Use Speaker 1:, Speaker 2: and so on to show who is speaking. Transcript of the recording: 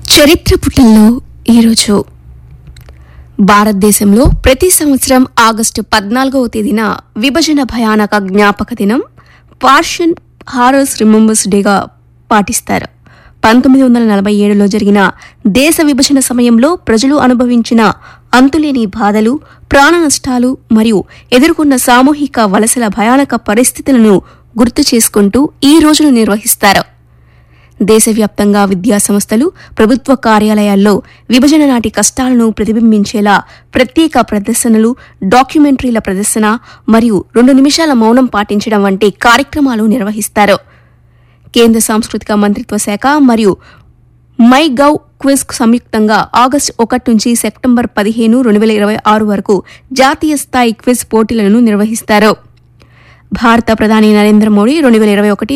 Speaker 1: చరిత్ర పుటల్లో ఈరోజు భారతదేశంలో ప్రతి సంవత్సరం ఆగస్టు పద్నాలుగవ తేదీన విభజన భయానక జ్ఞాపక దినం పార్షియన్ హారర్స్ రిమెంబర్స్ డేగా పాటిస్తారు పంతొమ్మిది వందల నలభై ఏడులో జరిగిన దేశ విభజన సమయంలో ప్రజలు అనుభవించిన అంతులేని బాధలు ప్రాణ నష్టాలు మరియు ఎదుర్కొన్న సామూహిక వలసల భయానక పరిస్థితులను గుర్తు చేసుకుంటూ ఈ రోజును నిర్వహిస్తారు దేశవ్యాప్తంగా విద్యా సంస్థలు ప్రభుత్వ కార్యాలయాల్లో విభజన నాటి కష్టాలను ప్రతిబింబించేలా ప్రత్యేక ప్రదర్శనలు డాక్యుమెంటరీల ప్రదర్శన మరియు రెండు నిమిషాల మౌనం పాటించడం వంటి కార్యక్రమాలు నిర్వహిస్తారు కేంద్ర సాంస్కృతిక మంత్రిత్వ శాఖ మరియు మై గవ్ క్విజ్ సంయుక్తంగా ఆగస్టు ఒకటి నుంచి సెప్టెంబర్ పదిహేను రెండు వేల ఇరవై ఆరు వరకు జాతీయ స్థాయి క్విజ్ పోటీలను నిర్వహిస్తారు భారత ప్రధాని నరేంద్ర మోడీ రెండు వేల ఇరవై ఒకటి